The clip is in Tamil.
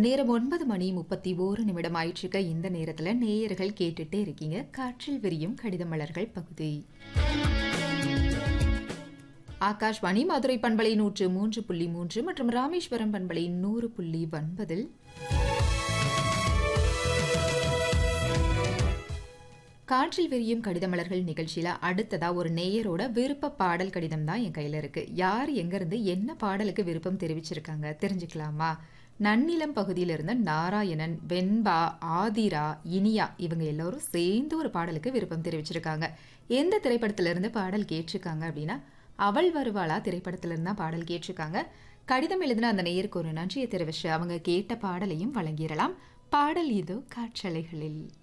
நேரம் ஒன்பது மணி முப்பத்தி ஓரு நிமிடம் ஆயிற்றுக்க இந்த நேரத்தில் நேயர்கள் கேட்டுட்டே இருக்கீங்க காற்றில் விரியும் கடித மலர்கள் பகுதி ஆகாஷ்வாணி மதுரை பண்பலை நூற்று மூன்று புள்ளி மூன்று மற்றும் ராமேஸ்வரம் பண்பலை நூறு புள்ளி ஒன்பதில் காற்றில் விரியும் கடித மலர்கள் நிகழ்ச்சியில அடுத்ததா ஒரு நேயரோட விருப்ப பாடல் கடிதம் தான் என் கையில இருக்கு யார் எங்க இருந்து என்ன பாடலுக்கு விருப்பம் தெரிவிச்சிருக்காங்க தெரிஞ்சுக்கலாமா நன்னிலம் பகுதியில இருந்த நாராயணன் வெண்பா ஆதிரா இனியா இவங்க எல்லாரும் சேர்ந்து ஒரு பாடலுக்கு விருப்பம் தெரிவிச்சிருக்காங்க எந்த திரைப்படத்துல இருந்து பாடல் கேட்டிருக்காங்க அப்படின்னா அவள் வருவாளா திரைப்படத்துல இருந்து தான் பாடல் கேட்டிருக்காங்க கடிதம் எழுதின அந்த நேயருக்கு ஒரு நன்றியை தெரிவிச்சு அவங்க கேட்ட பாடலையும் வழங்கிடலாம் பாடல் இதோ காற்றலைகளில்